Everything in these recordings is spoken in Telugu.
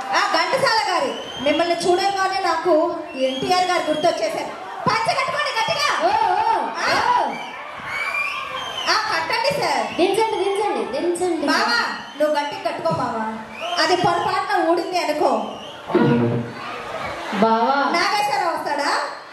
ఆ ఘంటసాల గారి మిమ్మల్ని చూడగానే నాకు ఎన్టీఆర్ గారు గుర్తొచ్చేసారు పంచ కట్టుకోండి గట్టిగా ఓ ఓ, ఓ. ఆ కట్టండి సార్ దించండి దించండి దించండి మామా నువ్వు గట్టి కట్టుకో మామా అది పొరపాటున ఊడింది అనుకో బావా నాగేశ్వరరావు వస్తాడా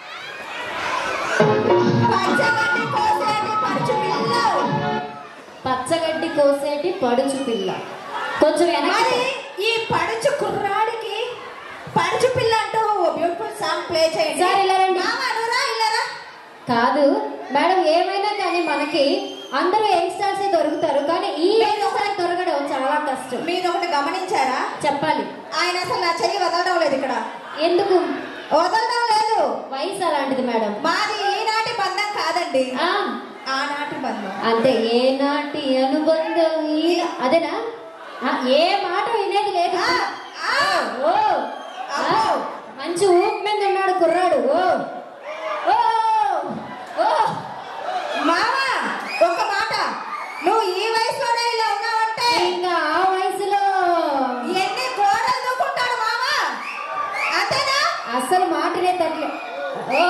పంచగడ్డి కోసేటి పరుచు పిల్ల పచ్చగడ్డి కోసేటి పడుచు పిల్ల కొంచెం మరి వెనక్కి ఈ పడుచు కుర్రాడికి పడుచు పిల్ల అంటూ బ్యూటిఫుల్ సాంగ్ ప్లే చేయండి సార్, ఇలా రండి. మామ నువ్వురా, ఇలా రా. కాదు మేడం ఏమైనా కానీ మనకి అందరూ యంగ్స్టర్స్ దొరుకుతారు కానీ ఈ యంగ్స్టర్ దొరకడం చాలా కష్టం మీరు ఒకటి గమనించారా చెప్పాలి ఆయన అసలు నా చెయ్యి వదలడం లేదు ఇక్కడ ఎందుకు వదలడం లేదు వయసు అలాంటిది మేడం మాది ఈనాటి బంధం కాదండి ఆ, ఆనాటి బంధం అంతే ఏనాటి అనుబంధం ఈ అదేనా ఆ, ఏ మాట వినేది లేదు ఆ, ఆ. ఓ ఆ, మంచి ఊపు మీద ఉన్నాడు కుర్రాడు ఓ ఓ ఓ మామ ఒక మాట నువ్వు ఈ వయసులోనే ఇలా ఉన్నావంటే ఇంకా ఆ వయసులో ఎన్ని గోడలు దూకుంటాడు మామ అంతేనా అసలు మాటనే తట్లే ఓ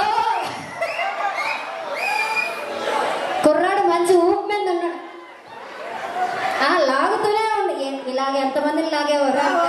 కుర్రాడు మంచి ఊపు మీద ఉన్నాడు ఆ లాగుతూనే ఉండి ఏ- ఇలాగ ఎంతమందిని లాగేవారు అంట.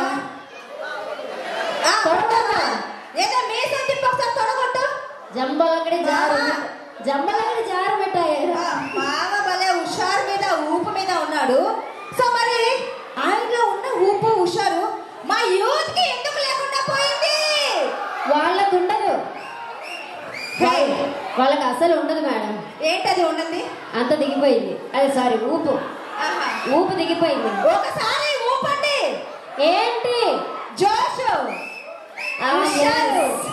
ఆ, కొడతావా? ఏదో మీ సొంత ఒకసారి తొడగొట్టు జంబలక్కడి జారు జంబలక్కడి జారు పెట్టారు ఆ, మామ భలే హుషారు మీద ఊపు మీద ఉన్నాడు సో మరి ఆయనలో ఉన్న ఊపు హుషారు మా యూత్ కి ఎందుకు లేకుండా పోయింది వాళ్ళకు ఉండదు హే, వాళ్ళకి అసలు ఉండదు మేడం ఏంటది ఉన్నది అంత దిగిపోయింది అది సారీ ఊపు ఆహా. ఊపు దిగిపోయింది ఒకసారి ఊపండి ఏంటి జోష్ ఆ, హుషారు yes.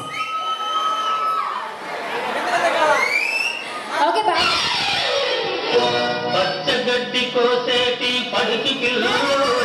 ఓకే బాయ్ పచ్చగడ్డి కోసేటి పడుచు పిల్ల